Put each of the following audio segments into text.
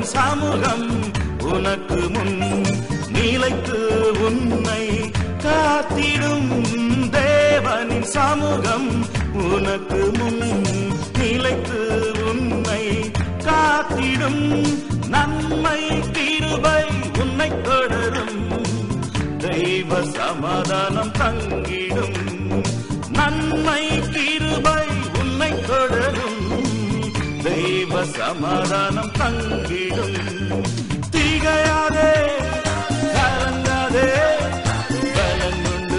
சமூகம் உனக்கு முன் நிலைத்து உன்னை காத்திடும் தேவனின் சமூகம் உனக்கு முன் நிலைத்து உன்னை காத்திடும் நன்மை கிருபை உன்னை தொடரும் தெய்வ சமாதானம் தங்கிடும் நன்மை கிருபை உன்னை தொடரும் தெய்வ சமாதானம் தங்கிடும் திகையாதே கலங்காதே பலங்கொண்டு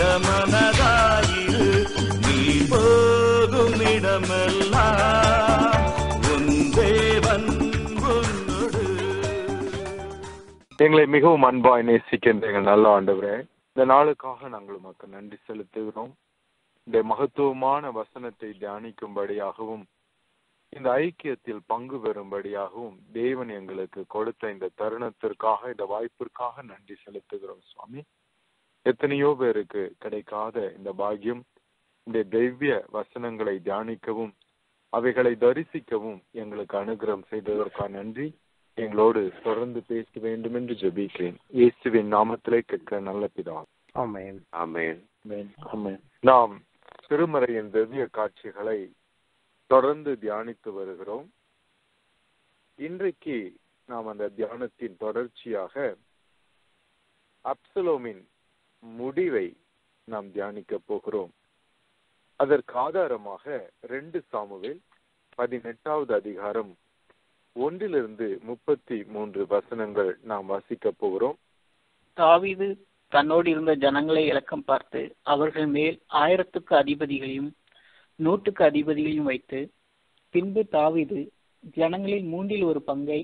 திடமனதாயிரு நீ போகும் இடமெல்லாம் உன் தேவன் உன்னோடு எங்களை மிகவும் அன்பாய் நேசிக்கின்ற எங்கள் நல்ல ஆண்டவரே இந்த நாளுக்காக நாங்கள் உமக்கு நன்றி செலுத்துகிறோம் இந்த மகத்துவமான வசனத்தை தியானிக்கும்படியாகவும் இந்த ஐக்கியத்தில் பங்கு பெறும்படியாகவும் தேவன் எங்களுக்கு கொடுத்த இந்த தருணத்திற்காக இந்த வாய்ப்பிற்காக நன்றி செலுத்துகிறோம் சுவாமி எத்தனையோ பேருக்கு கிடைக்காத இந்த பாக்கியம் இந்த தெய்வீய வசனங்களை தியானிக்கவும் அவைகளை தரிசிக்கவும் எங்களுக்கு அனுகிரகம் செய்ததற்காக நன்றி எங்களோடு தொடர்ந்து பேச வேண்டும் என்று ஜெபிக்கிறேன் இயேசுவின் நாமத்திலே கேட்கிற நல்ல பிதா ஆமென் ஆமென் ஆமென். நாம் திருமறையின் திவ்ய காட்சிகளை தொடர்ந்து தியானித்து வருகிறோம் இன்றைக்கு நாம் அந்த தியானத்தின் தொடர்ச்சியாக அப்சலோமின் முடிவை நாம் தியானிக்க போகிறோம் அதற்கு ஆதாரமாக ரெண்டு சாமுவேல் பதினெட்டாவது அதிகாரம் ஒன்றிலிருந்து முப்பத்தி மூன்று வசனங்கள் நாம் வாசிக்க போகிறோம் தாவீது தன்னோடு இருந்த ஜனங்களை இலக்கம் பார்த்து அவர்கள் மேல் ஆயிரத்துக்கு அதிபதிகளையும் நூற்றுக்கு அதிபதிகளையும் வைத்து பின்பு தாவீது ஜனங்களில் மூன்றில் ஒரு பங்கை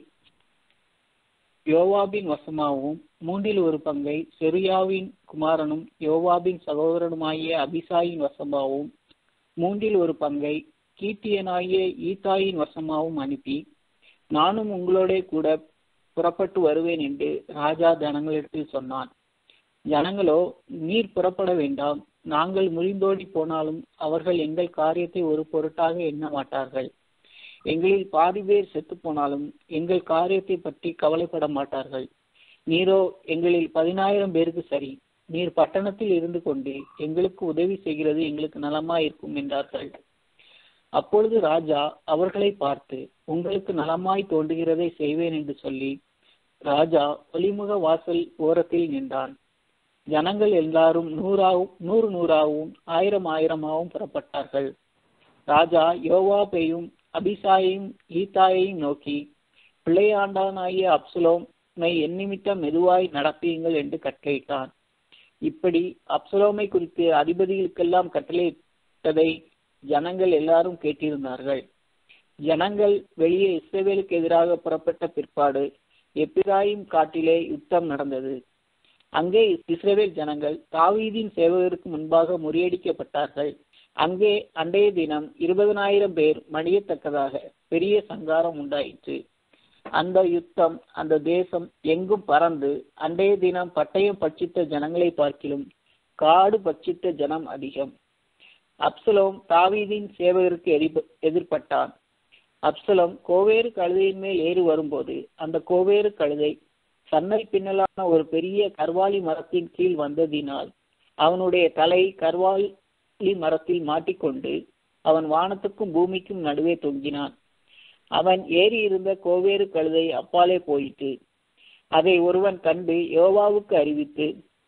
யோவாபின் வசமாகவும் மூன்றில் ஒரு பங்கை செருயாவின் குமாரனும் யோவாபின் சகோதரனுமாகிய அபிசாயின் வசமாகவும் மூன்றில் ஒரு பங்கை கீட்டியனாகிய ஈத்தாயின் வசமாகவும் அனுப்பி நானும் உங்களோட கூட புறப்பட்டு வருவேன் என்று ராஜா ஜனங்களிடத்தில் சொன்னான் ஜனங்களோ நீர் புறப்பட வேண்டாம் நாங்கள் முறிந்தோடி போனாலும் அவர்கள் எங்கள் காரியத்தை ஒரு பொருட்டாக எண்ண மாட்டார்கள் எங்களில் பாதி பேர் செத்து போனாலும் எங்கள் காரியத்தை பற்றி கவலைப்பட மாட்டார்கள் நீரோ எங்களில் பதினாயிரம் பேருக்கு சரி நீர் பட்டணத்தில் இருந்து கொண்டு எங்களுக்கு உதவி செய்கிறது எங்களுக்கு நலமாயிருக்கும் என்றார்கள் அப்பொழுது ராஜா அவர்களை பார்த்து உங்களுக்கு நலமாய் தோன்றுகிறதை செய்வேன் என்று சொல்லி ராஜா ஒளிமுக வாசல் ஓரத்தில் நின்றான் ஜனங்கள் எல்லாரும் நூறாவும் நூறு நூறாகவும் ஆயிரம் ஆயிரமாகவும் புறப்பட்டார்கள் ராஜா யோவாபையும் அபிசாயையும் ஈத்தாயையும் நோக்கி பிள்ளையாண்டானாகிய அப்சலோமை எண்ணிமிட்டம் மெதுவாய் நடப்பியுங்கள் என்று கட்டளையிட்டான் இப்படி அப்சலோமை குறித்து அதிபதிகளுக்கெல்லாம் கட்டளையிட்டதை ஜனங்கள் எல்லாரும் கேட்டிருந்தார்கள் ஜனங்கள் வெளியே இஸ்ரவேலுக்கு எதிராக புறப்பட்ட பிற்பாடு எப்பிராயிம் காட்டிலே யுத்தம் நடந்தது அங்கே இஸ்ரவேல் ஜனங்கள் தாவீதின் சேவகருக்கு முன்பாக முறியடிக்கப்பட்டார்கள் அங்கே அன்றைய தினம் இருபதனாயிரம் பேர் மடியத்தக்கதாக பெரிய சங்காரம் உண்டாயிற்று அந்த யுத்தம் அந்த தேசம் எங்கும் பறந்து அன்றைய தினம் பட்டயம் பட்சித்த ஜனங்களை பார்க்கிலும் காடு பட்சித்த ஜனம் அதிகம் அப்சலோம் தாவீதின் சேவகருக்கு எதிர்ப- எதிர்ப்பட்டான் அப்சலம் கோவேறு கழுதையின் மேல் ஏறி வரும்போது அந்த கோவேறு கழுதை சன்னல் பின்னலான ஒரு பெரிய கர்வாலி மரத்தின் கீழ் வந்ததினால் அவனுடைய தலை கர்வாலி மரத்தில் மாட்டிக்கொண்டு அவன் வானத்துக்கும் பூமிக்கும் நடுவே தொங்கினான் அவன் ஏறி இருந்த கோவேறு கழுதை அப்பாலே போயிற்று அதை ஒருவன் கண்டு யோவாவுக்கு அறிவித்து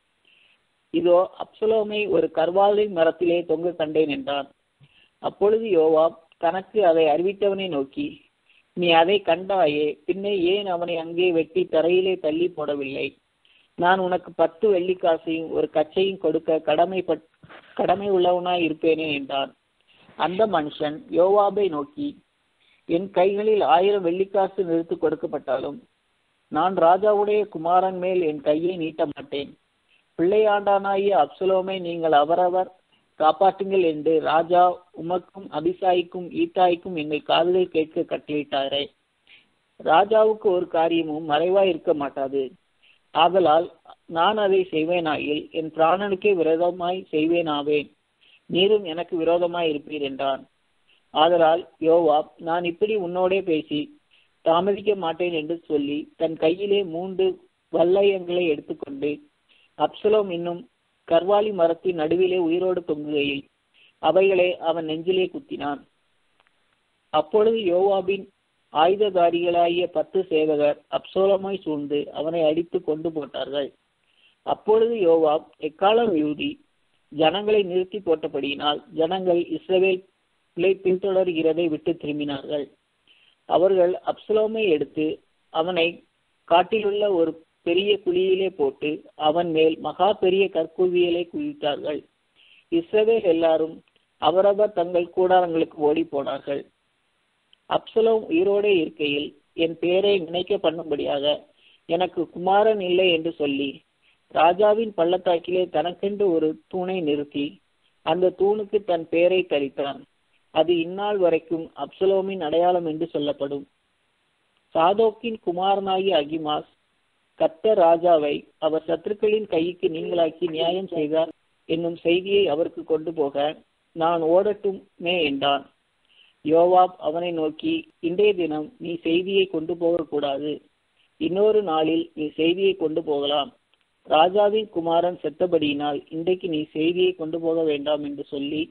இதோ அப்சலோமை ஒரு கர்வாலி மரத்திலே தொங்க கண்டேன் என்றான் அப்பொழுது யோவாப் தனக்கு அதை அறிவித்தவனை நோக்கி நீ அதை கண்டாயே பின்னே ஏன் அவனை அங்கே வெட்டி தரையிலே தள்ளி போடவில்லை நான் உனக்கு பத்து வெள்ளிக்காசையும் ஒரு கச்சையும் கொடுக்க கடமை கடமை உள்ளவனாய் இருப்பேனே என்றான் அந்த மனுஷன் யோவாபை நோக்கி என் கைகளில் ஆயிரம் வெள்ளிக்காசு நிறுத்து கொடுக்கப்பட்டாலும் நான் ராஜாவுடைய குமாரன் மேல் என் கையை நீட்ட மாட்டேன் பிள்ளையாண்டானாகிய அப்சலோமை நீங்கள் அவரவர் காப்பாற்றுங்கள் என்று ராஜா உமக்கும் அபிசாய்க்கும் ஈத்தாய்க்கும் எங்கள் காதுகள் கேட்க கட்டளையிட்டாரே ராஜாவுக்கு ஒரு காரியமும் மறைவாய் இருக்க மாட்டாது ஆதலால் நான் அதை செய்வேனாயில் என் பிராணனுக்கே விரோதமாய் செய்வேனாவேன் நீரும் எனக்கு விரோதமாய் இருப்பீர் என்றான் ஆதலால் யோவாப் நான் இப்படி உன்னோடே பேசி தாமதிக்க மாட்டேன் என்று சொல்லி தன் கையிலே மூன்று வல்லயங்களை எடுத்துக்கொண்டு அப்சலோம் என்னும் கர்வாலி மரத்தின் நடுவிலே உயிரோடு தொங்குகையில் அவைகளை அவன் நெஞ்சிலே குத்தினான் அப்பொழுது யோவாபின் ஆயுததாரிகளாகிய பத்து சேவகர் அப்சோலமாய் சூழ்ந்து அவனை அடித்து கொண்டு போட்டார்கள் அப்பொழுது யோவாப் எக்காலம் யூதி ஜனங்களை நிறுத்தி போட்டபடியினால் ஜனங்கள் இஸ்ரவேல் பின்தொடர்கிறதை விட்டு திரும்பினார்கள் அவர்கள் அப்சலோமை எடுத்து அவனை காட்டிலுள்ள ஒரு பெரிய குழியிலே போட்டு அவன் மேல் மகா பெரிய கற்குவியலை குவித்தார்கள் இஸ்ரவேல் எல்லாரும் அவரவர் தங்கள் கூடாரங்களுக்கு ஓடி போனார்கள் அப்சலோம் உயிரோடே இருக்கையில் என் பேரை நினைக்க பண்ணும்படியாக எனக்கு குமாரன் இல்லை என்று சொல்லி ராஜாவின் பள்ளத்தாக்கிலே தனக்கென்று ஒரு தூணை நிறுத்தி அந்த தூணுக்கு தன் பெயரை தரித்தான் அது இந்நாள் வரைக்கும் அப்சலோமின் அடையாளம் என்று சொல்லப்படும் சாதோக்கின் குமாரனாகிய அகிமாஸ் கத்த ராஜாவை அவர் சத்துருக்களின் கைக்கு நீங்களாக்கி நியாயம் செய்தார் என்னும் செய்தியை அவருக்கு கொண்டு போக நான் ஓடட்டுமே என்றான் யோவாப் அவனை நோக்கி இன்றைய தினம் நீ செய்தியை கொண்டு போகக்கூடாது இன்னொரு நாளில் நீ செய்தியை கொண்டு போகலாம் ராஜாவின் குமாரன் செத்தபடியினால் இன்றைக்கு நீ செய்தியை கொண்டு போக வேண்டாம் என்று சொல்லி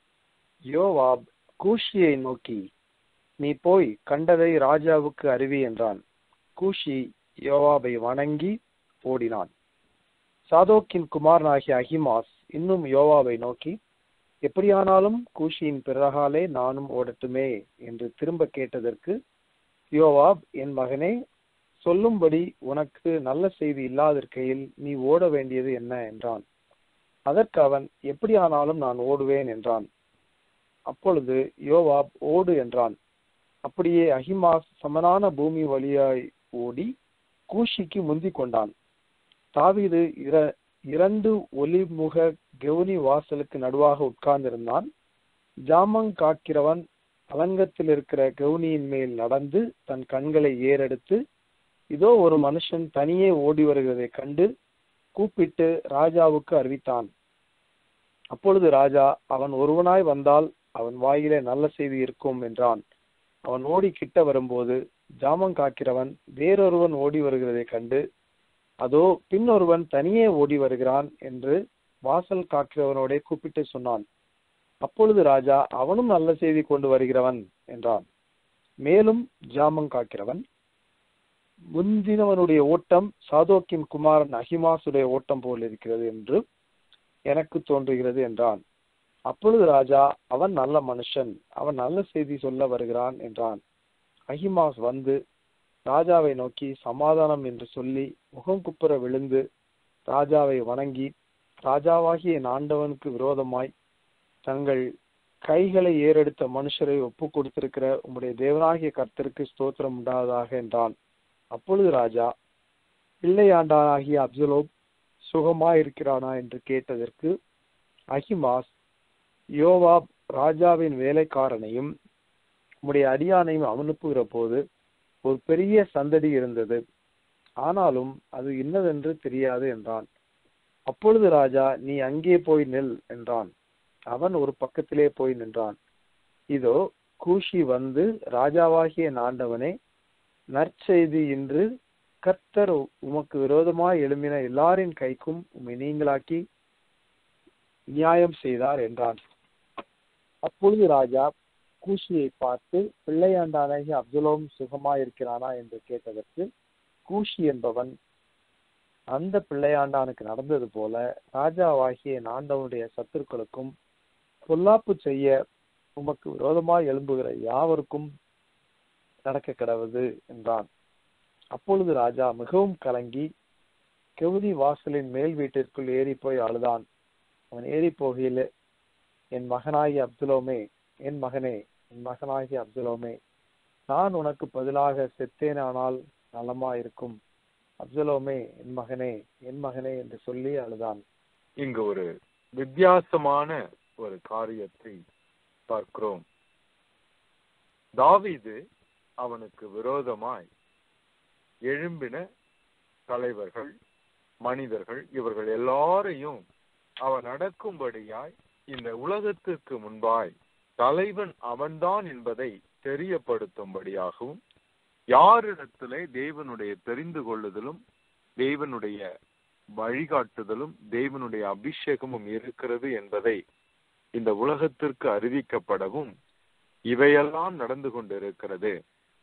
யோவாப் கூஷியை நோக்கி நீ போய் கண்டதை ராஜாவுக்கு அறிவி என்றான் கூஷி யோவாபை வணங்கி ஓடினான் சாதோக்கின் குமாரனாகிய அஹிமாஸ் இன்னும் யோவாபை நோக்கி எப்படியானாலும் கூஷியின் பிறகாலே நானும் ஓடட்டுமே என்று திரும்ப கேட்டதற்கு யோவாப் என் மகனே சொல்லும்படி உனக்கு நல்ல செய்தி இல்லாதிருக்கையில் நீ ஓட வேண்டியது என்ன என்றான் அதற்கு அவன் எப்படியானாலும் நான் ஓடுவேன் என்றான் அப்பொழுது யோவாப் ஓடு என்றான் அப்படியே அஹிமாஸ் சமனான பூமி வழியாய் ஓடி கூஷிக்கு முந்திக் கொண்டான் தாவீது இர இரண்டு ஒலிமுக கெவுனி வாசலுக்கு நடுவாக உட்கார்ந்திருந்தான் ஜாமங் காக்கிறவன் அலங்கத்தில் இருக்கிற கவுனியின் மேல் நடந்து தன் கண்களை ஏறெடுத்து இதோ ஒரு மனுஷன் தனியே ஓடி வருகிறதை கண்டு கூப்பிட்டு ராஜாவுக்கு அறிவித்தான் அப்பொழுது ராஜா அவன் ஒருவனாய் வந்தால் அவன் வாயிலே நல்ல செய்தி இருக்கும் என்றான் அவன் ஓடி கிட்ட வரும்போது ஜாமம் காக்கிறவன் வேறொருவன் ஓடி வருகிறதை கண்டு அதோ பின்னொருவன் தனியே ஓடி வருகிறான் என்று வாசல் காக்கிறவனோட கூப்பிட்டு சொன்னான் அப்பொழுது ராஜா அவனும் நல்ல செய்தி கொண்டு வருகிறவன் என்றான் மேலும் ஜாமம் காக்கிறவன் முந்தினவனுடைய ஓட்டம் சாதோக்கின் குமாரன் அஹிமாசுடைய ஓட்டம் போல் இருக்கிறது என்று எனக்கு தோன்றுகிறது என்றான் அப்பொழுது ராஜா அவன் நல்ல மனுஷன் அவன் நல்ல செய்தி சொல்ல வருகிறான் என்றான் அஹிமாஸ் வந்து ராஜாவை நோக்கி சமாதானம் என்று சொல்லி முகம் குப்புற விழுந்து ராஜாவை வணங்கி ராஜாவாகிய என் ஆண்டவனுக்கு விரோதமாய் தங்கள் கைகளை ஏறெடுத்த மனுஷரை ஒப்பு கொடுத்திருக்கிற உம்முடைய தேவனாகிய கர்த்தருக்கு ஸ்தோத்திரம் உண்டாவதாக என்றான் அப்பொழுது ராஜா பிள்ளையாண்டானாகிய அப்சலோம் சுகமாயிருக்கிறானா என்று கேட்டதற்கு அஹிமாஸ் யோவாப் ராஜாவின் வேலைக்காரனையும் உம்முடைய அடியானையும் அனுப்புகிற போது ஒரு பெரிய சந்தடி இருந்தது ஆனாலும் அது இன்னதென்று தெரியாது என்றான் அப்பொழுது ராஜா நீ அங்கே போய் நில் என்றான் அவன் ஒரு பக்கத்திலே போய் நின்றான் இதோ கூஷி வந்து ராஜாவாகிய ஆண்டவனே நற்செய்தி இன்று கர்த்தர் உமக்கு விரோதமாய் எழும்பின எல்லாரின் கைக்கும் உம்மை நீங்களாக்கி நியாயம் செய்தார் என்றான் அப்பொழுது ராஜா கூஷியை பார்த்து பிள்ளையாண்டானாகி அப்துலோம் சுகமாயிருக்கிறானா என்று கேட்டதற்கு கூஷி என்பவன் அந்த பிள்ளையாண்டானுக்கு நடந்தது போல ராஜாவாகிய ஆண்டவனுடைய சத்துருக்களுக்கும் பொல்லாப்பு செய்ய உமக்கு விரோதமாய் எழும்புகிற யாவருக்கும் நடக்க கிடவது என்றான் அப்பொழுது ராஜா மிகவும் கலங்கி கெவுதி வாசலின் மேல் வீட்டிற்குள் ஏறி போய் அழுதான் அவன் ஏறி போகையில் என் மகனாகிய அப்துலோமே என் மகனே என் மகனாகிய அப்துலோமே நான் உனக்கு பதிலாக செத்தேனானால் நலமா இருக்கும் அப்துலோமே என் மகனே என் மகனே என்று சொல்லி அழுதான் இங்கு ஒரு வித்தியாசமான ஒரு காரியத்தை பார்க்கிறோம் தாவீது அவனுக்கு விரோதமாய் எழும்பின தலைவர்கள் மனிதர்கள் இவர்கள் எல்லாரையும் அவன் நடக்கும்படியாய் இந்த உலகத்திற்கு முன்பாய் தலைவன் அவன்தான் என்பதை தெரியப்படுத்தும்படியாகவும் யாரிடத்திலே தேவனுடைய தெரிந்து கொள்ளுதலும் தேவனுடைய வழிகாட்டுதலும் தேவனுடைய அபிஷேகமும் இருக்கிறது என்பதை இந்த உலகத்திற்கு அறிவிக்கப்படவும் இவையெல்லாம் நடந்து கொண்டிருக்கிறது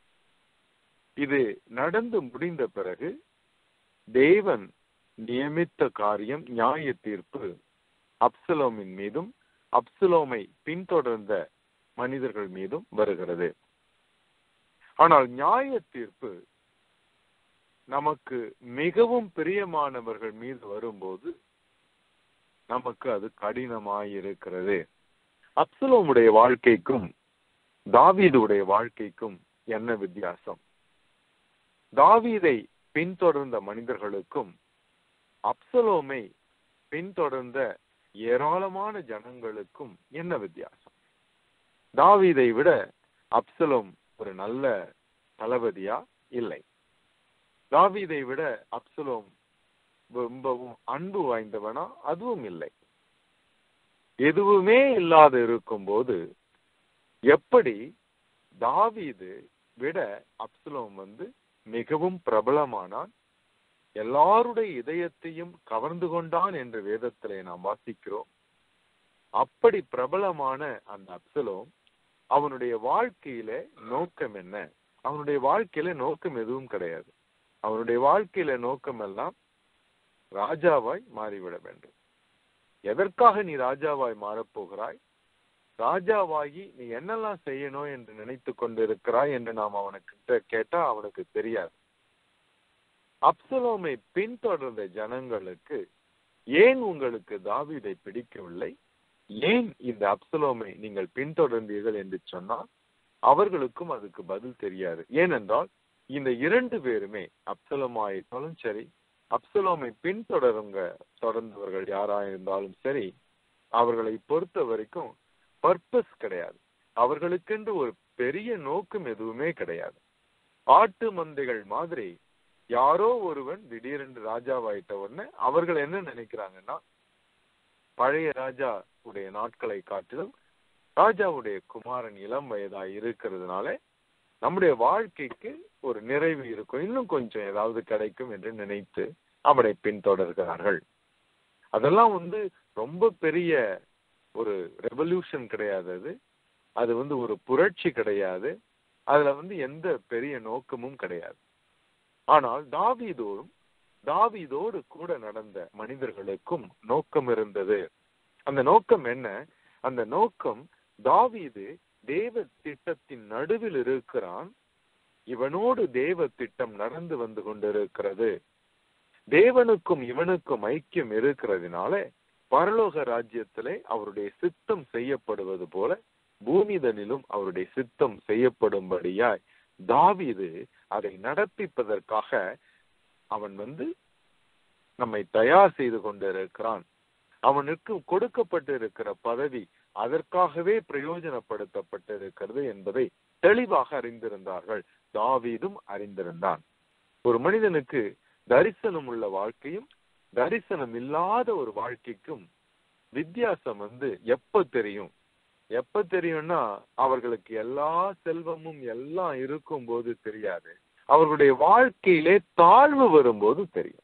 இது நடந்து முடிந்த பிறகு தேவன் நியமித்த காரியம் நியாய தீர்ப்பு அப்சலோமின் மீதும் அப்சலோமை பின்தொடர்ந்த மனிதர்கள் மீதும் வருகிறது ஆனால் நியாய தீர்ப்பு நமக்கு மிகவும் பிரியமானவர்கள் மீது வரும்போது நமக்கு அது கடினமாயிருக்கிறது அப்சலோமுடைய வாழ்க்கைக்கும் தாவீதுடைய வாழ்க்கைக்கும் என்ன வித்தியாசம் தாவீதை பின்தொடர்ந்த மனிதர்களுக்கும் அப்சலோமை பின்தொடர்ந்த ஏராளமான ஜனங்களுக்கும் என்ன வித்தியாசம் தாவீதை விட அப்சலோம் ஒரு நல்ல தளபதியா இல்லை தாவீதை விட அப்சலோம் ரொம்பவும் அன்பு வாய்ந்தவனா அதுவும் இல்லை எதுவுமே இல்லாத இருக்கும்போது எப்படி தாவீது விட அப்சலோம் வந்து மிகவும் பிரபலமானான் எல்லாருடைய இதயத்தையும் கவர்ந்து கொண்டான் என்று வேதத்திலே நாம் வாசிக்கிறோம் அப்படி பிரபலமான அந்த அப்சலோம் அவனுடைய வாழ்க்கையில நோக்கம் என்ன அவனுடைய வாழ்க்கையில நோக்கம் எதுவும் கிடையாது அவனுடைய வாழ்க்கையில நோக்கம் எல்லாம் ராஜாவாய் மாறிவிட வேண்டும் எதற்காக நீ ராஜாவாய் மாறப்போகிறாய் ராஜாவாகி நீ என்னெல்லாம் செய்யணும் என்று நினைத்து கொண்டிருக்கிறாய் என்று நாம் அவனுக்கு கேட்டா அவனுக்கு தெரியாது அப்சலோமை பின்தொடர்ந்த ஜனங்களுக்கு ஏன் உங்களுக்கு தாவீதை பிடிக்கவில்லை ஏன் இந்த அப்சலோமை நீங்கள் பின்தொடர்ந்தீர்கள் என்று சொன்னால் அவர்களுக்கும் அதுக்கு பதில் தெரியாது ஏனென்றால் இந்த இரண்டு பேருமே அப்சலமாயிருந்தாலும் சரி அப்சலோமை பின்தொடருங்க தொடர்ந்தவர்கள் யாரா இருந்தாலும் சரி அவர்களை பொறுத்த வரைக்கும் பர்பஸ் கிடையாது அவர்களுக்கென்று ஒரு பெரிய நோக்கம் எதுவுமே கிடையாது ஆட்டு மந்தைகள் மாதிரி யாரோ ஒருவன் திடீரென்று ராஜாவாயிட்ட உடனே அவர்கள் என்ன நினைக்கிறாங்கன்னா பழைய ராஜா உடைய நாட்களை காட்டிலும் ராஜாவுடைய குமாரன் இளம் வயதா இருக்கிறதுனால நம்முடைய வாழ்க்கைக்கு ஒரு நிறைவு இருக்கும் இன்னும் கொஞ்சம் ஏதாவது கிடைக்கும் என்று நினைத்து அவனை பின்தொடர்கிறார்கள் அதெல்லாம் வந்து ரொம்ப பெரிய ஒரு ரெவல்யூஷன் கிடையாது அது அது வந்து ஒரு புரட்சி கிடையாது அதுல வந்து எந்த பெரிய நோக்கமும் கிடையாது ஆனால் தாவீதோடும் தாவீதோடு கூட நடந்த மனிதர்களுக்கும் நோக்கம் இருந்தது அந்த நோக்கம் என்ன அந்த நோக்கம் தாவீது தேவ திட்டத்தின் நடுவில் இருக்கிறான் இவனோடு தேவ திட்டம் நடந்து வந்து கொண்டிருக்கிறது தேவனுக்கும் இவனுக்கும் ஐக்கியம் இருக்கிறதுனால பரலோக ராஜ்யத்திலே அவருடைய சித்தம் செய்யப்படுவது போல பூமிதனிலும் அவருடைய சித்தம் செய்யப்படும்படியாய் தாவீது அதை நடப்பிப்பதற்காக அவன் வந்து நம்மை தயார் செய்து கொண்டிருக்கிறான் அவனுக்கு கொடுக்கப்பட்டிருக்கிற பதவி அதற்காகவே பிரயோஜனப்படுத்தப்பட்டிருக்கிறது என்பதை தெளிவாக அறிந்திருந்தார்கள் தாவீதும் அறிந்திருந்தான் ஒரு மனிதனுக்கு தரிசனம் உள்ள வாழ்க்கையும் தரிசனம் இல்லாத ஒரு வாழ்க்கைக்கும் வித்தியாசம் வந்து எப்ப தெரியும் எப்ப தெரியும்னா அவர்களுக்கு எல்லா செல்வமும் எல்லாம் இருக்கும் போது தெரியாது அவர்களுடைய வாழ்க்கையிலே தாழ்வு வரும்போது தெரியும்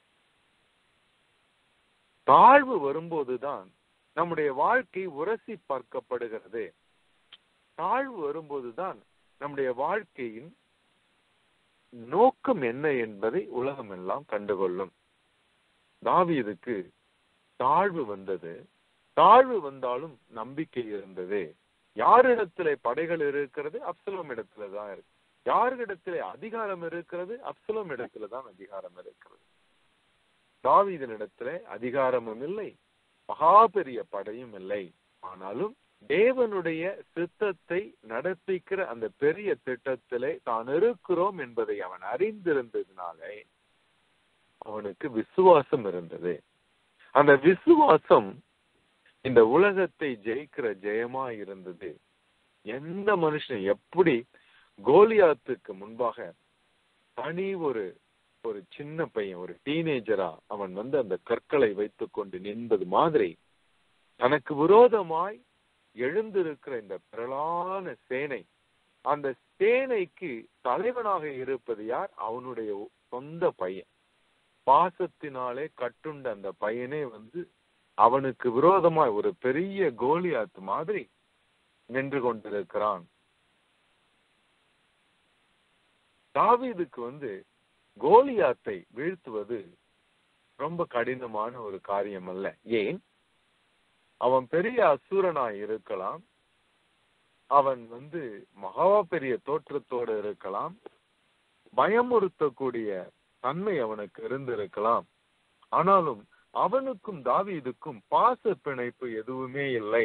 தாழ்வு வரும்போதுதான் நம்முடைய வாழ்க்கை உரசி பார்க்கப்படுகிறது தாழ்வு வரும்போதுதான் நம்முடைய வாழ்க்கையின் நோக்கம் என்ன என்பதை உலகம் எல்லாம் கண்டுகொள்ளும் தாவீதுக்கு தாழ்வு வந்தது தாழ்வு வந்தாலும் நம்பிக்கை இருந்தது யாரிடத்துல படைகள் இருக்கிறது அப்சலோம் இடத்துல தான் இருக்கு யாரிடத்துல அதிகாரம் இருக்கிறது அப்சலோம் இடத்துல தான் அதிகாரம் இருக்கிறது தாவீதனிடத்துல அதிகாரமும் இல்லை மகா பெரிய படையும் இல்லை ஆனாலும் தேவனுடைய சித்தத்தை நடப்பிக்கிற அந்த பெரிய திட்டத்திலே தான் இருக்கிறோம் என்பதை அவன் அறிந்திருந்ததினாலே அவனுக்கு விசுவாசம் இருந்தது அந்த விசுவாசம் இந்த உலகத்தை ஜெயிக்கிற ஜெயமா இருந்தது எந்த மனுஷன் எப்படி கோலியாத்துக்கு முன்பாக தனி ஒரு ஒரு சின்ன பையன் ஒரு டீனேஜரா அவன் வந்து அந்த கற்களை வைத்துக் கொண்டு நின்பது மாதிரி தனக்கு விரோதமாய் எழுந்திருக்கிற இந்த பிரளான சேனை அந்த சேனைக்கு தலைவனாக இருப்பது யார் அவனுடைய சொந்த பையன் பாசத்தினாலே கட்டுண்ட அந்த பையனே வந்து அவனுக்கு விரோதமாய் ஒரு பெரிய கோலியாத் மாதிரி நின்று கொண்டிருக்கிறான் தாவீதுக்கு வந்து கோலியாத்தை வீழ்த்துவது ரொம்ப கடினமான ஒரு காரியம் அல்ல ஏன் அவன் பெரிய அசுரனாய் இருக்கலாம் அவன் வந்து மகா பெரிய தோற்றத்தோடு இருக்கலாம் பயமுறுத்தக்கூடிய தன்மை அவனுக்கு இருந்திருக்கலாம் ஆனாலும் அவனுக்கும் தாவீதுக்கும் பாச பிணைப்பு எதுவுமே இல்லை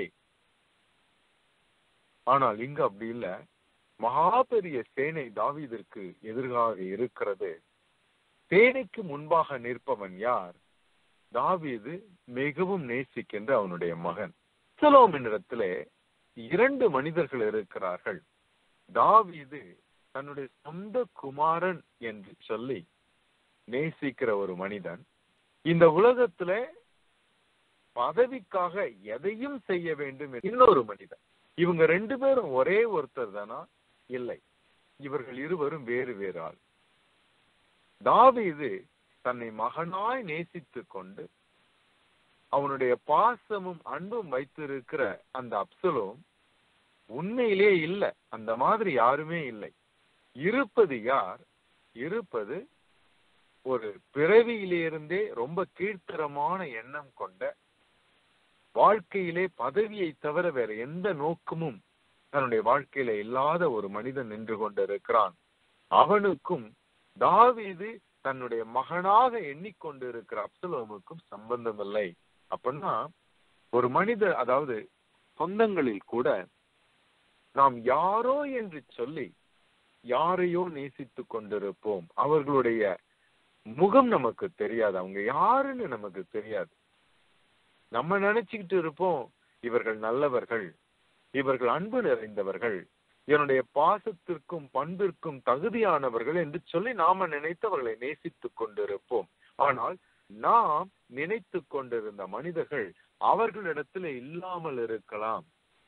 ஆனால் இங்க அப்படி இல்ல மகா பெரிய சேனை தாவீதிற்கு எதிராக இருக்கிறது சேனைக்கு முன்பாக நிற்பவன் யார் தாவீது மிகவும் நேசிக்கின்ற அவனுடைய மகன் அப்சலோமினிடத்திலே இரண்டு மனிதர்கள் இருக்கிறார்கள் தாவீது தன்னுடைய சொந்த குமாரன் என்று சொல்லி நேசிக்கிற ஒரு மனிதன் இந்த உலகத்துல பதவிக்காக எதையும் செய்ய வேண்டும் என்ற இன்னொரு மனிதன் இவங்க ரெண்டு பேரும் ஒரே ஒருத்தர் தானா இல்லை இவர்கள் இருவரும் வேறு வேறு ஆள் தாவீது தன்னை மகனாய் நேசித்துக் கொண்டு அவனுடைய பாசமும் அன்பும் வைத்திருக்கிற அந்த அப்சலோம் உண்மையிலே இல்ல அந்த மாதிரி யாருமே இல்லை இருப்பது யார் இருப்பது ஒரு பிறவியிலிருந்தே ரொம்ப கீழ்த்தரமான எண்ணம் கொண்ட வாழ்க்கையிலே பதவியை தவிர வேற எந்த நோக்கமும் தன்னுடைய வாழ்க்கையில இல்லாத ஒரு மனிதன் நின்று கொண்டிருக்கிறான் அவனுக்கும் தாவீது தன்னுடைய மகனாக எண்ணிக்கொண்டிருக்கிற அப்சலோமுக்கும் சம்பந்தம் இல்லை அப்படின்னா ஒரு மனிதர் அதாவது சொந்தங்களில் கூட நாம் யாரோ என்று சொல்லி யாரையோ நேசித்துக் கொண்டிருப்போம் அவர்களுடைய முகம் நமக்கு தெரியாது அவங்க யாருன்னு நமக்கு தெரியாது நம்ம நினைச்சுக்கிட்டு இருப்போம் இவர்கள் நல்லவர்கள் இவர்கள் அன்பு நிறைந்தவர்கள் என்னுடைய பாசத்திற்கும் பண்பிற்கும் தகுதியானவர்கள் என்று சொல்லி நாம நினைத்தவர்களை நேசித்துக் கொண்டிருப்போம் ஆனால் நாம் நினைத்து கொண்டிருந்த மனிதர்கள் அவர்களிடத்துல இல்லாமல் இருக்கலாம்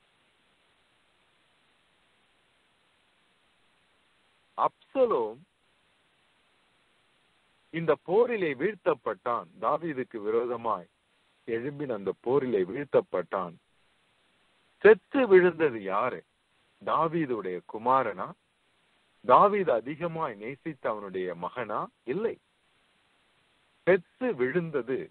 அப்சலோம் இந்த போரிலே வீழ்த்தப்பட்டான் தாவீதுக்கு விரோதமாய் எழும்பின அந்த போரிலே வீழ்த்தப்பட்டான் செத்து விழுந்தது யாரு தாவீதுடைய குமாரனா தாவீது அதிகமாய் நேசித்த அவனுடைய மகனா இல்லை செத்து விழுந்தது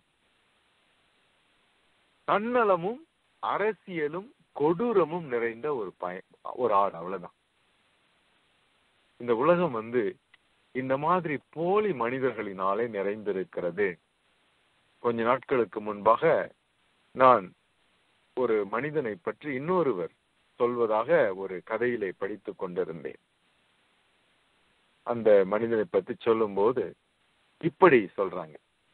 தன்னலமும் அரசியலும் கொடூரமும் நிறைந்த ஒரு பய ஒரு ஆள் அவ்வளவுதான் இந்த உலகம் வந்து இந்த மாதிரி போலி மனிதர்களினாலே நிறைந்திருக்கிறது கொஞ்ச நாட்களுக்கு முன்பாக நான் ஒரு மனிதனை பற்றி இன்னொருவர் சொல்வதாக ஒரு கதையிலே படித்துக் கொண்டிருந்தேன் அந்த மனிதனை பற்றி சொல்லும்போது இப்படி சொல்றாங்க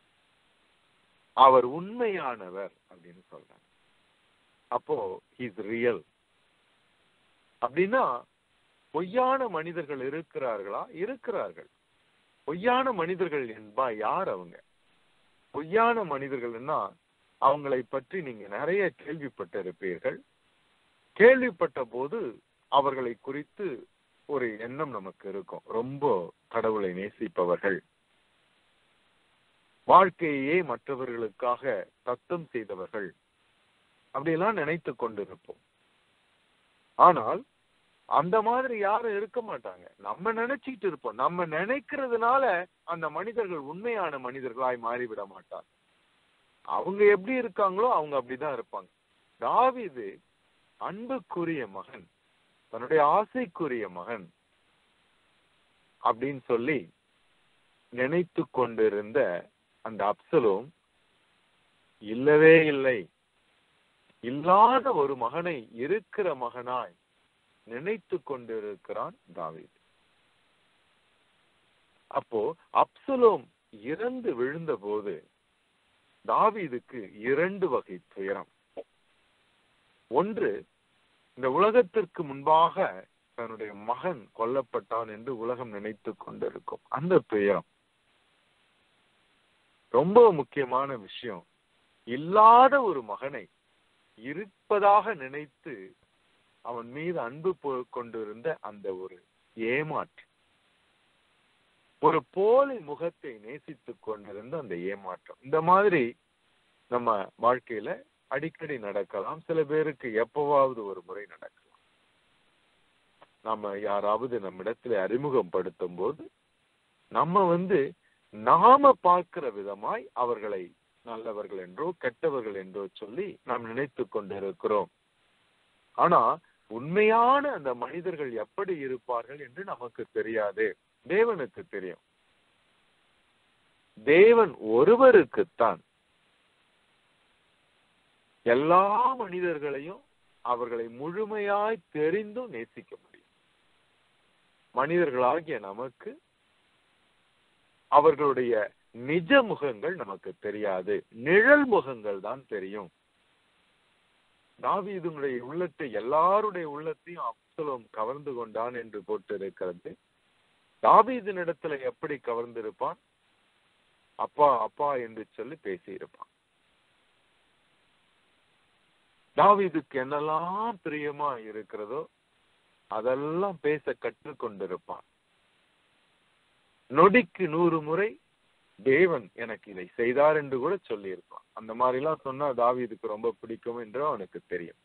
அவர் உண்மையானவர் அப்படின்னு சொல்றாங்க அப்போ இஸ் ரியல் அப்படின்னா பொய்யான மனிதர்கள் இருக்கிறார்களா இருக்கிறார்கள் பொய்யான மனிதர்கள் என்பா யார் அவங்க பொய்யான மனிதர்கள்னா அவங்களை பற்றி நீங்க நிறைய கேள்விப்பட்டிருப்பீர்கள் கேள்விப்பட்ட போது அவர்களை குறித்து ஒரு எண்ணம் நமக்கு இருக்கும் ரொம்ப கடவுளை நேசிப்பவர்கள் வாழ்க்கையே மற்றவர்களுக்காக தத்தம் செய்தவர்கள் அப்படியெல்லாம் நினைத்து கொண்டிருப்போம் ஆனால் அந்த மாதிரி யாரும் இருக்க மாட்டாங்க நம்ம நினைச்சிட்டு இருப்போம் நம்ம நினைக்கிறதுனால அந்த மனிதர்கள் உண்மையான மனிதர்களாய் மாறிவிட மாட்டாங்க அவங்க எப்படி இருக்காங்களோ அவங்க அப்படிதான் இருப்பாங்க தாவீது அன்புக்குரிய மகன் தன்னுடைய ஆசைக்குரிய மகன் அப்படின்னு சொல்லி நினைத்து கொண்டிருந்த அந்த அப்சலோம் இல்லவே இல்லை இல்லாத ஒரு மகனை இருக்கிற மகனாய் நினைத்து கொண்டிருக்கிறான் தாவீது அப்போ அப்சலோம் இறந்து விழுந்த போது தாவீதுக்கு இரண்டு வகை துயரம் ஒன்று இந்த உலகத்திற்கு முன்பாக தன்னுடைய மகன் கொல்லப்பட்டான் என்று உலகம் நினைத்து கொண்டிருக்கும் அந்த துயரம் ரொம்ப முக்கியமான விஷயம் இல்லாத ஒரு மகனை இருப்பதாக நினைத்து அவன் மீது அன்பு பொ- கொண்டிருந்த அந்த ஒரு ஏமாற்றம் ஒரு போலி முகத்தை நேசித்துக் கொண்டிருந்த அந்த ஏமாற்றம் இந்த மாதிரி நம்ம வாழ்க்கையில அடிக்கடி நடக்கலாம் சில பேருக்கு எப்பவாவது ஒரு முறை நடக்கலாம் நம்ம யாராவது நம்மிடத்துல அறிமுகப்படுத்தும் போது நம்ம வந்து நாம பார்க்கிற விதமாய் அவர்களை நல்லவர்கள் என்றோ கெட்டவர்கள் என்றோ சொல்லி நாம் நினைத்து கொண்டிருக்கிறோம் ஆனா உண்மையான அந்த மனிதர்கள் எப்படி இருப்பார்கள் என்று நமக்கு தெரியாது தேவனுக்கு தெரியும் தேவன் ஒருவருக்குத்தான் எல்லா மனிதர்களையும் அவர்களை முழுமையாய் தெரிந்தும் நேசிக்க முடியும் மனிதர்களாகிய நமக்கு அவர்களுடைய நிஜ முகங்கள் நமக்கு தெரியாது நிழல் முகங்கள் தான் தெரியும் தாவீதுடைய உள்ளத்தை எல்லாருடைய உள்ளத்தையும் அப்சலோம் கவர்ந்து கொண்டான் என்று போட்டிருக்கிறது தாவீதினிடத்துல எப்படி கவர்ந்திருப்பான் அப்பா அப்பா என்று சொல்லி பேசியிருப்பான் தாவீதுக்கு என்னெல்லாம் பிரியமா இருக்கிறதோ அதெல்லாம் பேச கற்றுக்கொண்டிருப்பான் நொடிக்கு நூறு முறை தேவன் எனக்கு இதை செய்தார் என்று கூட சொல்லியிருப்பான் அந்த மாதிரி எல்லாம் சொன்னா தாவீதுக்கு ரொம்ப பிடிக்கும் என்று அவனுக்கு தெரியும்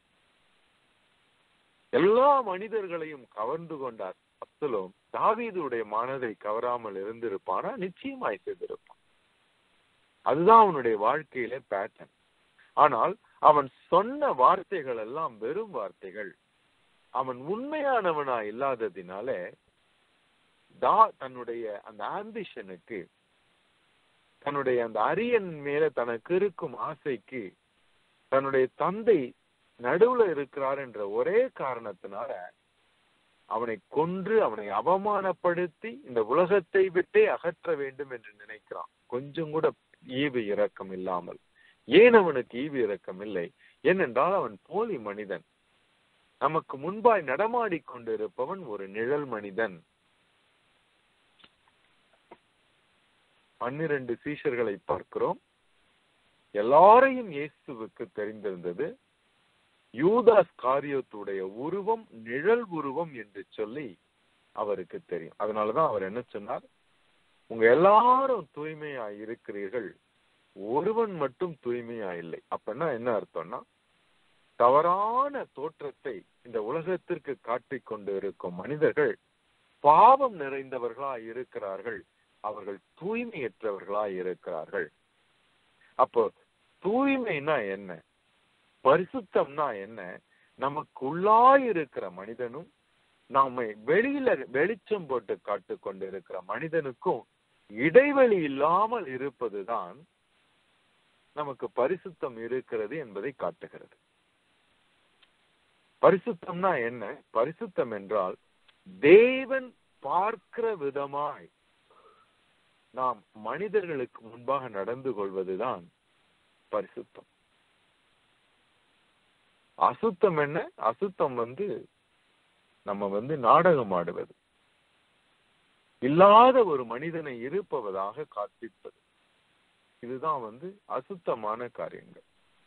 எல்லா மனிதர்களையும் கவர்ந்து கொண்டார் அப்சலோம் தாவீதுடைய மனதை கவராமல் இருந்திருப்பானா நிச்சயமாய் செய்திருப்பான் அதுதான் அவனுடைய வாழ்க்கையில பேட்டர்ன் ஆனால் அவன் சொன்ன வார்த்தைகள் எல்லாம் வெறும் வார்த்தைகள் அவன் உண்மையானவனா இல்லாததினால தா தன்னுடைய அந்த ஆம்பிஷனுக்கு தன்னுடைய அந்த அரியன் மேல தனக்கு இருக்கும் ஆசைக்கு தன்னுடைய தந்தை நடுவுல இருக்கிறார் என்ற ஒரே காரணத்தினால அவனை கொன்று அவனை அவமானப்படுத்தி இந்த உலகத்தை விட்டே அகற்ற வேண்டும் என்று நினைக்கிறான் கொஞ்சம் கூட ஈவு இரக்கம் இல்லாமல் ஏன் அவனுக்கு ஈவு இரக்கம் இல்லை ஏனென்றால் அவன் போலி மனிதன் நமக்கு முன்பாய் நடமாடிக் கொண்டிருப்பவன் ஒரு நிழல் மனிதன் பன்னிரண்டு சீஷர்களை பார்க்கிறோம் எல்லாரையும் இயேசுவுக்கு தெரிந்திருந்தது யூதாஸ் காரியத்துடைய உருவம் நிழல் உருவம் என்று சொல்லி அவருக்கு தெரியும் அதனாலதான் அவர் என்ன சொன்னார் உங்க எல்லாரும் தூய்மையா இருக்கிறீர்கள் ஒருவன் மட்டும் தூய்மையா இல்லை அப்படின்னா என்ன அர்த்தம்னா தவறான தோற்றத்தை இந்த உலகத்திற்கு காட்டிக் கொண்டு இருக்கும் மனிதர்கள் பாவம் நிறைந்தவர்களா இருக்கிறார்கள் அவர்கள் தூய்மையற்றவர்களா இருக்கிறார்கள் அப்போ தூய்மைனா என்ன பரிசுத்தம்னா என்ன நமக்குள்ளாய் இருக்கிற மனிதனும் நம்மை வெளியில வெளிச்சம் போட்டு காட்டு கொண்டு இருக்கிற மனிதனுக்கும் இடைவெளி இல்லாமல் இருப்பதுதான் நமக்கு பரிசுத்தம் இருக்கிறது என்பதை காட்டுகிறது பரிசுத்தம்னா என்ன பரிசுத்தம் என்றால் தேவன் பார்க்கிற விதமாய் நாம் மனிதர்களுக்கு முன்பாக நடந்து கொள்வதுதான் பரிசுத்தம் அசுத்தம் என்ன அசுத்தம் வந்து நம்ம வந்து நாடகம் ஆடுவது இல்லாத ஒரு மனிதனை இருப்பவதாக காண்பிப்பது இதுதான் வந்து அசுத்தமான காரியங்கள்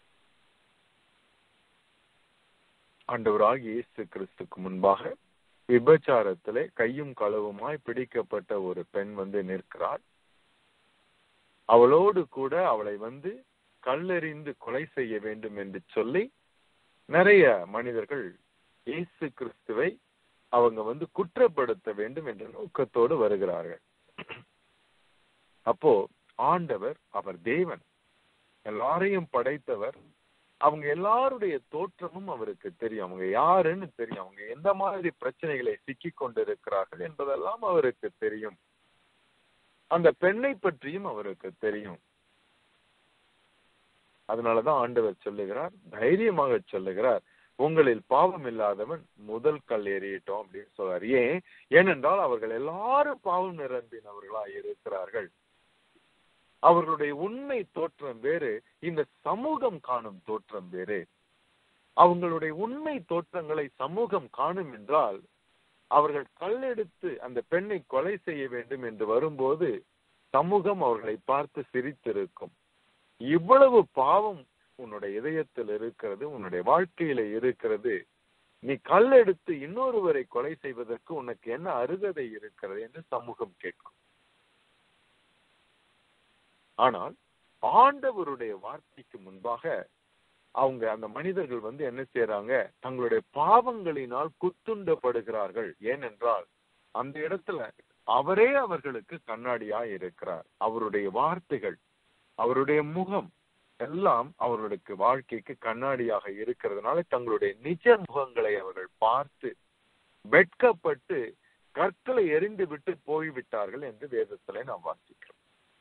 ஆண்டவராக இயேசு கிறிஸ்துக்கு முன்பாக விபச்சாரத்திலே கையும் களவுமாய் பிடிக்கப்பட்ட ஒரு பெண் வந்து நிற்கிறாள் அவளோடு கூட அவளை வந்து கல்லெறிந்து கொலை செய்ய வேண்டும் என்று சொல்லி நிறைய மனிதர்கள் இயேசு கிறிஸ்துவை அவங்க வந்து குற்றப்படுத்த வேண்டும் என்ற நோக்கத்தோடு வருகிறார்கள் அப்போ ஆண்டவர் அவர் தேவன் எல்லாரையும் படைத்தவர் அவங்க எல்லாருடைய தோற்றமும் அவருக்கு தெரியும் அவங்க யாருன்னு தெரியும் அவங்க எந்த மாதிரி பிரச்சனைகளை சிக்கி கொண்டிருக்கிறார்கள் என்பதெல்லாம் அவருக்கு தெரியும் அந்த பெண்ணை பற்றியும் அவருக்கு தெரியும் அதனாலதான் ஆண்டவர் சொல்லுகிறார் தைரியமாக சொல்லுகிறார் உங்களில் பாவம் இல்லாதவன் முதல் கல் எறியட்டும் அப்படின்னு சொல்றார் ஏன் ஏனென்றால் அவர்கள் எல்லாரும் பாவம் நிரம்பினவர்களா இருக்கிறார்கள் அவர்களுடைய உண்மை தோற்றம் வேறு இந்த சமூகம் காணும் தோற்றம் வேறு அவங்களுடைய உண்மை தோற்றங்களை சமூகம் காணும் என்றால் அவர்கள் கல்லெடுத்து அந்த பெண்ணை கொலை செய்ய வேண்டும் என்று வரும்போது சமூகம் அவர்களை பார்த்து சிரித்திருக்கும் இவ்வளவு பாவம் உன்னுடைய இதயத்தில் இருக்கிறது உன்னுடைய வாழ்க்கையில இருக்கிறது நீ கல் எடுத்து இன்னொருவரை கொலை செய்வதற்கு உனக்கு என்ன அருகதை இருக்கிறது என்று சமூகம் கேட்கும் ஆனால் ஆண்டவருடைய வார்த்தைக்கு முன்பாக அவங்க அந்த மனிதர்கள் வந்து என்ன செய்யறாங்க தங்களுடைய பாவங்களினால் குத்துண்டப்படுகிறார்கள் ஏனென்றால் அந்த இடத்துல அவரே அவர்களுக்கு கண்ணாடியா இருக்கிறார் அவருடைய வார்த்தைகள் அவருடைய முகம் எல்லாம் அவர்களுக்கு வாழ்க்கைக்கு கண்ணாடியாக இருக்கிறதுனால தங்களுடைய நிஜ முகங்களை அவர்கள் பார்த்து வெட்கப்பட்டு கற்களை எரிந்து விட்டு போய்விட்டார்கள் என்று வேதத்திலே நாம் வாசிக்கிறோம்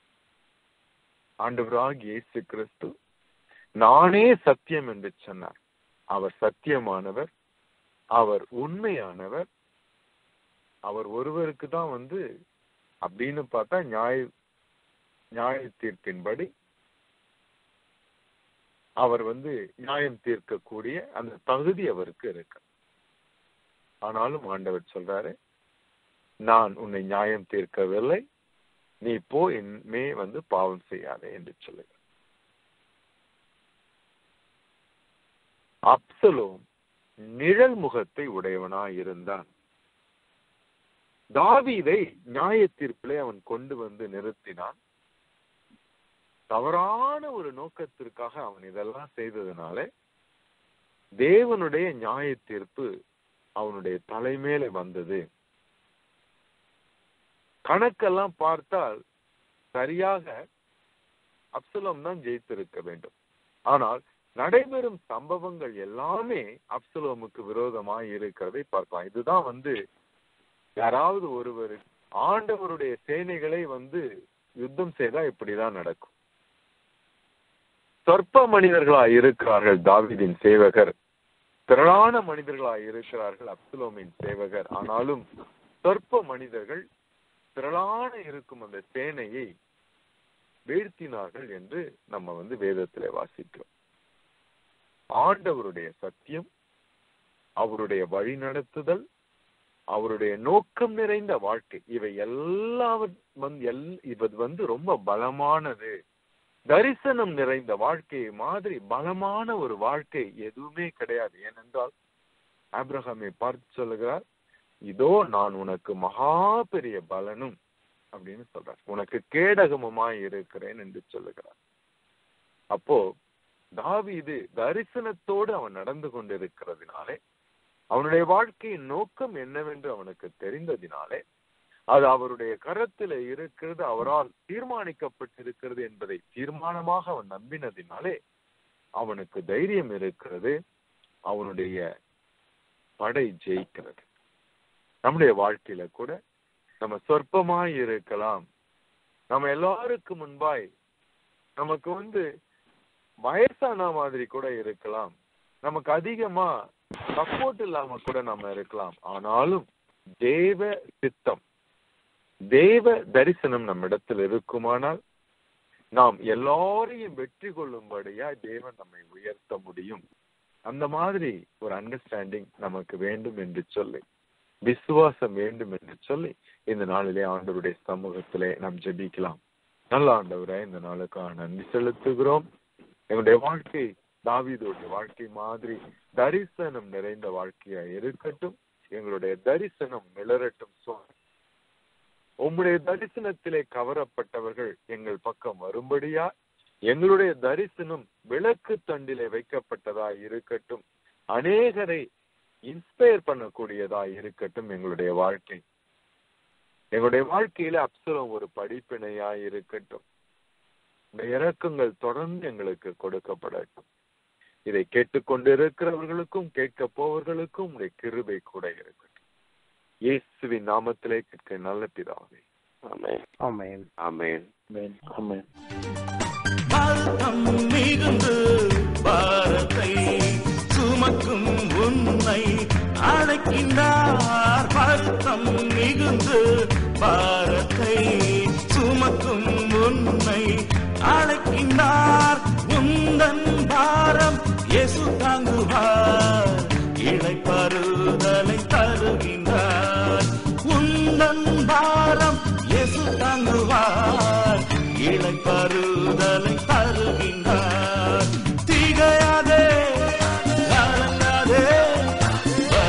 ஆண்டவராக இயேசு கிறிஸ்து நானே சத்தியம் என்று சொன்னார் அவர் சத்தியமானவர் அவர் உண்மையானவர் அவர் ஒருவருக்கு தான் வந்து அப்படின்னு பார்த்தா நியாய நியாய தீர்ப்பின்படி அவர் வந்து நியாயம் தீர்க்கக்கூடிய அந்த தகுதி அவருக்கு இருக்கு ஆனாலும் ஆண்டவர் சொல்றாரு நான் உன்னை நியாயம் தீர்க்கவில்லை நீ போ இனிமே வந்து பாவம் செய்யாதே என்று சொல்லுங்க அப்சலோம் நிழல் முகத்தை உடையவனாய் இருந்தான் தாவீதை நியாய தீர்ப்பிலே அவன் கொண்டு வந்து நிறுத்தினான் தவறான ஒரு நோக்கத்திற்காக அவன் இதெல்லாம் செய்ததுனால தேவனுடைய நியாய தீர்ப்பு அவனுடைய தலைமேலே வந்தது கணக்கெல்லாம் பார்த்தால் சரியாக அப்சலோம் தான் ஜெயித்திருக்க வேண்டும் ஆனால் நடைபெறும் சம்பவங்கள் எல்லாமே அப்சலோமுக்கு விரோதமாய் இருக்கிறதை பார்க்கலாம் இதுதான் வந்து யாராவது ஒருவர் ஆண்டவருடைய சேனைகளை வந்து யுத்தம் செய்தா இப்படிதான் நடக்கும் சொற்ப மனிதர்களா இருக்கிறார்கள் தாவிதின் சேவகர் திரளான மனிதர்களா இருக்கிறார்கள் அப்சுலோமின் சேவகர் ஆனாலும் சொற்ப மனிதர்கள் திரளான இருக்கும் அந்த சேனையை வீழ்த்தினார்கள் என்று நம்ம வந்து வேதத்திலே வாசிக்கிறோம் ஆண்டவருடைய சத்தியம் அவருடைய வழி நடத்துதல் அவருடைய நோக்கம் நிறைந்த வாழ்க்கை இவை எல்லாம் வந்து எல் இது வந்து ரொம்ப பலமானது தரிசனம் நிறைந்த வாழ்க்கை மாதிரி பலமான ஒரு வாழ்க்கை எதுவுமே கிடையாது ஏனென்றால் ஆப்ரஹாமை பார்த்து சொல்லுகிறார் இதோ நான் உனக்கு மகா பெரிய பலனும் அப்படின்னு சொல்றார் உனக்கு கேடகமுமாய் இருக்கிறேன் என்று சொல்லுகிறார் அப்போ தாவீது தரிசனத்தோடு அவன் நடந்து கொண்டிருக்கிறதுனாலே அவனுடைய வாழ்க்கையின் நோக்கம் என்னவென்று அவனுக்கு தெரிந்ததினாலே அது அவருடைய கரத்தில் இருக்கிறது அவரால் தீர்மானிக்கப்பட்டிருக்கிறது என்பதை தீர்மானமாக அவன் நம்பினதினாலே அவனுக்கு தைரியம் இருக்கிறது அவனுடைய படை ஜெயிக்கிறது நம்முடைய வாழ்க்கையில கூட நம்ம சொற்பமாய் இருக்கலாம் நம்ம எல்லாருக்கும் முன்பாய் நமக்கு வந்து வயசான மாதிரி கூட இருக்கலாம் நமக்கு அதிகமா சப்போர்ட் இல்லாம கூட நம்ம இருக்கலாம் ஆனாலும் தேவ சித்தம் தேவ தரிசனம் நம்ம இடத்தில் இருக்குமானால் நாம் எல்லாரையும் வெற்றி கொள்ளும்படியா தேவன் நம்மை உயர்த்த முடியும் அந்த மாதிரி ஒரு அண்டர்ஸ்டாண்டிங் நமக்கு வேண்டும் என்று சொல்லி விசுவாசம் வேண்டும் என்று சொல்லி இந்த நாளிலே ஆண்டவருடைய சமூகத்திலே நாம் ஜெபிக்கலாம் நல்ல ஆண்டவரே இந்த நாளுக்காக நன்றி செலுத்துகிறோம் எங்களுடைய வாழ்க்கை தாவீதுடைய வாழ்க்கை மாதிரி தரிசனம் நிறைந்த வாழ்க்கையா இருக்கட்டும் எங்களுடைய தரிசனம் மிளரட்டும் சுவாமி உம்முடைய தரிசனத்திலே கவரப்பட்டவர்கள் எங்கள் பக்கம் வரும்படியா எங்களுடைய தரிசனம் விளக்கு தண்டிலே வைக்கப்பட்டதா இருக்கட்டும் அநேகரை இன்ஸ்பயர் பண்ணக்கூடியதா இருக்கட்டும் எங்களுடைய வாழ்க்கை எங்களுடைய வாழ்க்கையில அப்சலம் ஒரு படிப்பினையா இருக்கட்டும் இந்த இறக்கங்கள் தொடர்ந்து எங்களுக்கு கொடுக்கப்படட்டும் இதை கேட்டுக்கொண்டிருக்கிறவர்களுக்கும் கேட்க போவர்களுக்கும் உடைய கிருபை கூட இருக்கட்டும் இயேசுவின் நாமத்திலே கேட்க நல்ல பிதாவே ஆமென் ஆமென் ஆமென் ஆமென் வருத்தம் மிகுந்து பாரத்தை சுமக்கும் உன்னை அழைக்கின்றார் வருத்தம் மிகுந்து பாரத்தை சுமக்கும் உன்னை அழைக்கின்றார் உந்தன் பாரம் இயேசு தாங்குவார் இழைப்பருதலை தருகின்றார் உந்தன் பாரம் இயேசு தாங்குவார் இழைப்பருதலை தருகின்றார் திகையாதே கலங்காதே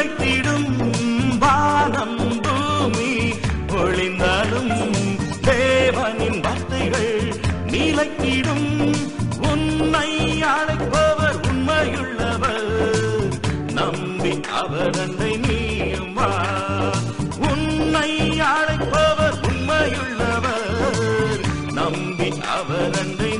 நிலைத்திடும் வானம் பூமி ஒளிந்தாலும் தேவனின் வார்த்தைகள் நிலைத்திடும் உன்னை அழைப்பவர் உண்மையுள்ளவர் நம்பி அவர் அண்டை நீயும் வா உன்னை அழைப்பவர் உண்மையுள்ளவர் நம்பி அவர் அண்டை